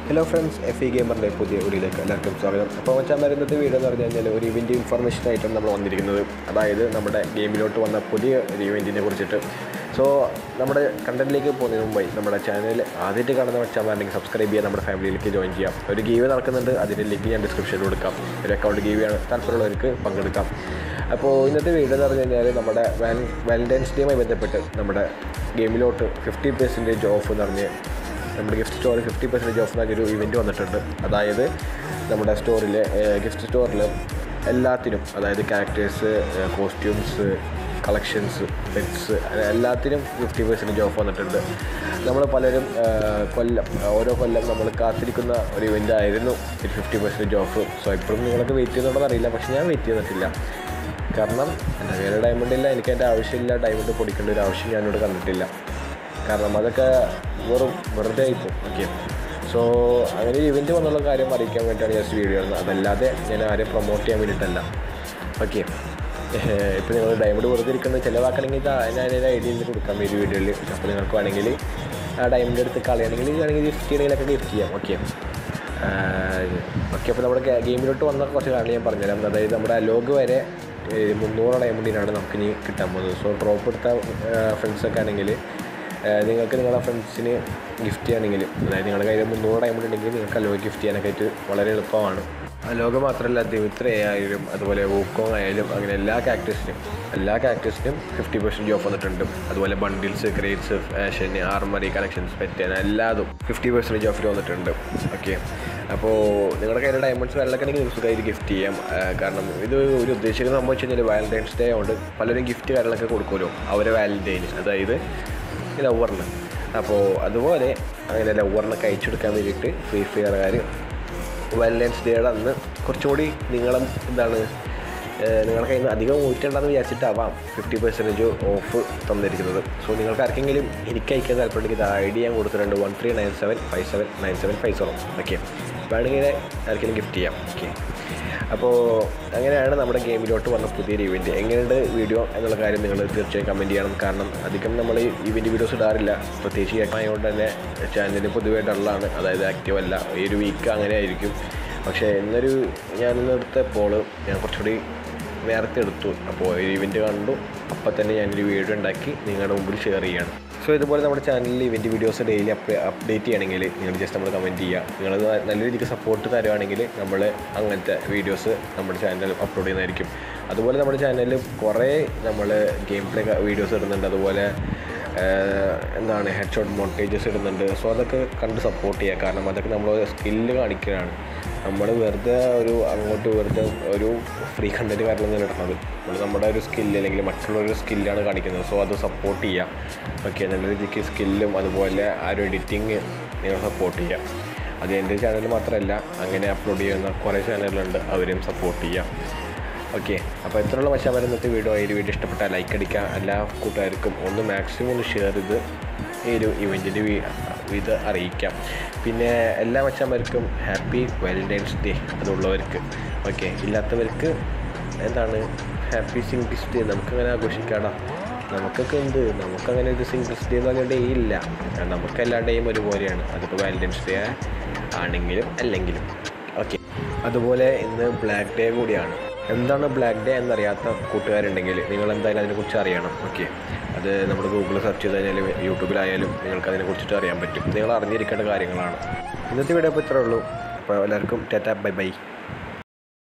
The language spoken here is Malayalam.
ഹലോ ഫ്രണ്ട്സ് എഫ് ഇ ഗെയിമറിൻ്റെ പുതിയ വീഡിയോയിലേക്ക് എല്ലാവർക്കും സ്വാഗതം അപ്പോൾ വെച്ചാൽ ഇന്നത്തെ വീഡിയോ എന്ന് പറഞ്ഞു കഴിഞ്ഞാൽ ഒരു ഇവൻറ്റ് ഇൻഫർമേഷൻ ആയിട്ടാണ് നമ്മൾ വന്നിരിക്കുന്നത് അതായത് നമ്മുടെ ഗെയിമിലോട്ട് വന്ന പുതിയ ഒരു ഇവൻറ്റിനെ കുറിച്ചിട്ട് സോ നമ്മുടെ കണ്ടന്റിലേക്ക് പോകുന്നതിന് മുമ്പായി നമ്മുടെ ചാനൽ ആദ്യമായിട്ട് കാണുന്ന വെച്ചാൽ സബ്സ്ക്രൈബ് ചെയ്യാൻ നമ്മുടെ ഫാമിലിയിലേക്ക് ജോയിൻ ചെയ്യാം ഒരു ഗെയിം നടക്കുന്നുണ്ട് അതിൻ്റെ ലിങ്ക് ഞാൻ ഡിസ്ക്രിപ്ഷനിൽ കൊടുക്കാം ഒരു അക്കൗണ്ട് ഗെയിമാണ് താല്പര്യമുള്ളവർക്ക് പങ്കെടുക്കാം അപ്പോൾ ഇന്നത്തെ വീഡിയോ എന്ന് പറഞ്ഞു കഴിഞ്ഞാൽ നമ്മുടെ വാല വാലൻറ്റൈൻസ് ഡേയുമായി ബന്ധപ്പെട്ട് നമ്മുടെ ഗെയിമിലോട്ട് ഫിഫ്റ്റി പെർസെൻറ്റേജ് ഓഫ് എന്ന് പറഞ്ഞ് നമ്മുടെ ഗിഫ്റ്റ് സ്റ്റോറിൽ ഫിഫ്റ്റി പെർസെൻറ്റേജ് ഓഫ് എന്നൊരു ഇവൻറ്റ് വന്നിട്ടുണ്ട് അതായത് നമ്മുടെ സ്റ്റോറിൽ ഗിഫ്റ്റ് സ്റ്റോറിൽ എല്ലാത്തിനും അതായത് ക്യാരക്ടേഴ്സ് കോസ്റ്റ്യൂംസ് കളക്ഷൻസ് പെറ്റ്സ് എല്ലാത്തിനും ഫിഫ്റ്റി പെർസെൻറ്റേജ് ഓഫ് വന്നിട്ടുണ്ട് നമ്മൾ പലരും ആ, കൊല്ലം ഓരോ കൊല്ലം നമ്മൾ കാത്തിരിക്കുന്ന ഒരു ഇവൻ്റ് ആയിരുന്നു ഒരു ഫിഫ്റ്റി പെർസെൻറ്റേജ് ഓഫ് സോ ഇപ്പോഴും നിങ്ങളൊക്കെ വെയിറ്റ് ചെയ്യുന്നുണ്ടെന്ന് അറിയില്ല പക്ഷേ ഞാൻ വെയിറ്റ് ചെയ്തിട്ടില്ല കാരണം എൻ്റെ വേറെ ഡയമണ്ട് ഇല്ല എനിക്ക് എൻ്റെ ആവശ്യമില്ല ഡയമണ്ട് പൊടിക്കേണ്ട ഒരു ആവശ്യം ഞാനിവിടെ കണ്ടിട്ടില്ല കാരണം അതൊക്കെ വെറും വെറുതെ ആയിപ്പോവും ഓക്കെ സോ അങ്ങനെ ഒരു ഇവൻറ്റ് വന്നുള്ള കാര്യം അറിയിക്കാൻ വേണ്ടിയിട്ടാണ് ജസ്റ്റ് വീഡിയോ ഇടുന്നത് അതല്ലാതെ ഞാൻ ആരെയും പ്രൊമോട്ട് ചെയ്യാൻ വേണ്ടിയിട്ടല്ല ഓക്കെ ഇപ്പോൾ നിങ്ങൾ ഡയമണ്ട് വെറുതെ ഇരിക്കുന്നത് ചിലവാക്കണമെങ്കിൽ ഇതാ ഞാൻ ഒരു ഐഡിയയിൽ കൊടുക്കാം ഈ വീഡിയോയിൽ അപ്പോൾ നിങ്ങൾക്ക് വേണമെങ്കിൽ ആ ഡയമണ്ട് എടുത്ത് കളയണമെങ്കിൽ വേണമെങ്കിൽ ഗിഫ്റ്റ് ചെയ്യണമെങ്കിലൊക്കെ ഗിഫ്റ്റ് ചെയ്യാം ഓക്കെ ഓക്കെ അപ്പോൾ നമ്മുടെ ഗെ- ഗെയിമിലോട്ട് വന്ന കുറച്ച് കാര്യങ്ങൾ ഞാൻ പറഞ്ഞുതരാം അതായത് നമ്മുടെ ലോഗ് വരെ ഏഹ്, മുന്നൂറ് ഡയമണ്ടിനാണ് നമുക്കിനി കിട്ടാൻ പോകുന്നത് സോ ഡ്രോപ്പ് എടുത്ത ഫ്രണ്ട്സൊക്കെ ആണെങ്കിൽ ഏഹ്, നിങ്ങൾക്ക് നിങ്ങളുടെ ഫ്രണ്ട്സിന് ഗിഫ്റ്റ് ചെയ്യണമെങ്കിൽ അതായത് നിങ്ങളുടെ കയ്യിൽ മുന്നൂറ് ഡയമണ്ട് ഉണ്ടെങ്കിൽ നിങ്ങൾക്ക് അലോഗ് ഗിഫ്റ്റ് ചെയ്യാനൊക്കെ ആയിട്ട് വളരെ എളുപ്പമാണ് അലോക മാത്രമല്ല ദിമിത്ര ആയാലും അതുപോലെ വൂക്കോങ് ആയാലും അങ്ങനെ എല്ലാ ക്യാരക്ടേഴ്സിനും എല്ലാ ക്യാരക്ടേഴ്സിനും ഫിഫ്റ്റി പെർസെൻറ്റ് ഓഫ് വന്നിട്ടുണ്ട് അതുപോലെ bundles crates fashion armoury collections പെറ്റൻ എല്ലാതും ഫിഫ്റ്റി പെർസെൻറ്റേജ് ഓഫിൽ വന്നിട്ടുണ്ട് ഓക്കെ അപ്പോൾ നിങ്ങളുടെ കയ്യിൽ ഡയമണ്ട്സ് വെള്ളമൊക്കെ ഉണ്ടെങ്കിൽ നിങ്ങൾക്ക് സുഖമായിട്ട് ഗിഫ്റ്റ് ചെയ്യാം ആ, കാരണം ഇത് ഒരു ഉദ്ദേശിക്കുന്ന സംഭവം വെച്ച് കഴിഞ്ഞാൽ വാലൻറ്റൈൻസ് ഡേ ആയതുകൊണ്ട് പലരും ഗിഫ്റ്റ് കാര്യങ്ങളൊക്കെ കൊടുക്കുമല്ലോ അവരെ വാലൻറ്റൈന് അതായത് ലവറിന് അപ്പോൾ അതുപോലെ അങ്ങനെ ലവറിനൊക്കെ അയച്ചു കൊടുക്കാൻ വേണ്ടിയിട്ട് ഫ്രീ ഫയറുകാർ വാലൻറ്റൈൻസ് ഡേയുടെ അന്ന് കുറച്ചുകൂടി നിങ്ങളും എന്താണ് ഏഹ് നിങ്ങളുടെ കയ്യിൽ നിന്ന് അധികം ഊറ്റണ്ടെന്ന് വിചാരിച്ചിട്ടാവാം ഫിഫ്റ്റി പെർസെൻറ്റേജ് ഓഫ് തന്നിരിക്കുന്നത് സോ നിങ്ങൾക്ക് ആർക്കെങ്കിലും എനിക്ക് അയക്കാൻ താല്പര്യമുണ്ടെങ്കിൽ ഇത് ഐ ഡി ഞാൻ കൊടുത്തിട്ടുണ്ട് one three nine seven five seven nine seven five zero okay വേണമെങ്കിൽ ആർക്കെങ്കിലും ഗിഫ്റ്റ് ചെയ്യാം ഓക്കെ അപ്പോൾ അങ്ങനെയാണ് നമ്മുടെ ഗെയിമിലോട്ട് വന്ന പുതിയൊരു ഇവൻറ്റ് എങ്ങനെയുണ്ട് വീഡിയോ എന്നുള്ള കാര്യം നിങ്ങൾ തീർച്ചയായും കമൻറ്റ് ചെയ്യണം കാരണം അധികം നമ്മൾ ഈ ഇവൻറ്റ് വീഡിയോസ് ഇടാറില്ല പ്രത്യേകിച്ച് ഈ ആയതുകൊണ്ട് തന്നെ ചാനൽ പൊതുവേ ഡള്ളാണ് അതായത് ആക്റ്റീവ് അല്ല ഈ ഒരു വീക്ക് അങ്ങനെ ആയിരിക്കും പക്ഷേ ഇന്നൊരു ഞാനിന്ന് എടുത്തപ്പോൾ ഞാൻ കുറച്ചുകൂടി നേരത്തെ എടുത്തു അപ്പോൾ ഒരു ഇവൻറ്റ് കണ്ടു അപ്പോൾ തന്നെ ഞാനൊരു വീഡിയോ ഉണ്ടാക്കി നിങ്ങളുടെ മുമ്പിൽ ഷെയർ ചെയ്യാണ് സോ ഇതുപോലെ നമ്മുടെ ചാനലിൽ event videos daily up update ചെയ്യണമെങ്കിൽ നിങ്ങൾ ജസ്റ്റ് നമ്മൾ കമൻറ്റ് ചെയ്യുക നിങ്ങൾ നല്ല രീതിക്ക് സപ്പോർട്ട് തരുവാണെങ്കിൽ നമ്മൾ അങ്ങനത്തെ വീഡിയോസ് നമ്മുടെ ചാനലിൽ അപ്ലോഡ് ചെയ്യുന്നതായിരിക്കും അതുപോലെ നമ്മുടെ ചാനലിൽ കുറേ നമ്മൾ ഗെയിം പ്ലേ വീഡിയോസ് ഇടുന്നുണ്ട് അതുപോലെ ഏഹ്, എന്താണ് ഹെഡ് ഷോട്ട് മോണ്ടേജസ് ഇടുന്നുണ്ട് സോ അതൊക്കെ കണ്ട് സപ്പോർട്ട് ചെയ്യുക കാരണം അതൊക്കെ നമ്മൾ സ്കില്ല് കാണിക്കുകയാണ് നമ്മൾ വെറുതെ ഒരു അങ്ങോട്ട് വെറുതെ ഒരു ഫ്രീ കണ്ടൻറ്റ് കാര്യങ്ങളൊന്നും ഇടുന്നത് നമ്മൾ നമ്മുടെ ഒരു സ്കില്ല് അല്ലെങ്കിൽ മറ്റുള്ളൊരു സ്കില്ലാണ് കാണിക്കുന്നത് സോ അത് സപ്പോർട്ട് ചെയ്യുക ഓക്കെ നല്ല രീതിക്ക് സ്കില്ലും അതുപോലെ ആ ഒരു എഡിറ്റിങ് നിങ്ങൾ സപ്പോർട്ട് ചെയ്യുക അത് എൻ്റെ ചാനൽ മാത്രമല്ല അങ്ങനെ അപ്ലോഡ് ചെയ്യുന്ന കുറേ ചാനലുകളുണ്ട് അവരെയും സപ്പോർട്ട് ചെയ്യുക ഓക്കെ അപ്പോൾ എത്രയുള്ള മച്ചാമാർ ഇന്നത്തെ വീഡിയോ ഈ ഒരു വീഡിയോ ഇഷ്ടപ്പെട്ടാൽ ലൈക്ക് അടിക്കുക എല്ലാ കൂട്ടുകാർക്കും ഒന്ന് മാക്സിമം ഒന്ന് ഷെയർ ചെയ്ത് ഈ ഒരു ഇവൻറ്റിൻ്റെ ഇത് അറിയിക്കാം പിന്നെ എല്ലാ മച്ചാന്മാർക്കും ഹാപ്പി വാലൻറ്റൈൻസ് ഡേ അതുള്ളവർക്ക് ഓക്കെ ഇല്ലാത്തവർക്ക് എന്താണ് ഹാപ്പി സിംഗിൾസ് ഡേ നമുക്കങ്ങനെ ആഘോഷിക്കാടാ നമുക്കൊക്കെ എന്ത് നമുക്കങ്ങനെ ഒരു സിംഗിൾസ് ഡേ എന്ന് പറഞ്ഞ ഡേ ഇല്ല കാരണം നമുക്ക് എല്ലാ ഡേയും ഒരുപോലെയാണ് അതിപ്പോൾ വാലൻറ്റൈൻസ് ഡേ ആണെങ്കിലും അല്ലെങ്കിലും ഓക്കെ അതുപോലെ ഇന്ന് ബ്ലാക്ക് ഡേ കൂടിയാണ് എന്താണ് ബ്ലാക്ക് ഡേ എന്നറിയാത്ത കൂട്ടുകാരുണ്ടെങ്കിൽ നിങ്ങൾ എന്തായാലും അതിനെക്കുറിച്ച് അറിയണം ഓക്കെ അത് നമ്മൾ ഗൂഗിളിൽ സെർച്ച് ചെയ്ത് കഴിഞ്ഞാൽ യൂട്യൂബിലായാലും നിങ്ങൾക്ക് അതിനെക്കുറിച്ചിട്ട് അറിയാൻ പറ്റും നിങ്ങൾ അറിഞ്ഞിരിക്കേണ്ട കാര്യങ്ങളാണ് ഇന്നത്തെ വീഡിയോ ഇപ്പോൾ ഇത്രേ ഉള്ളൂ അപ്പോൾ എല്ലാവർക്കും ടാറ്റ ബൈ ബൈ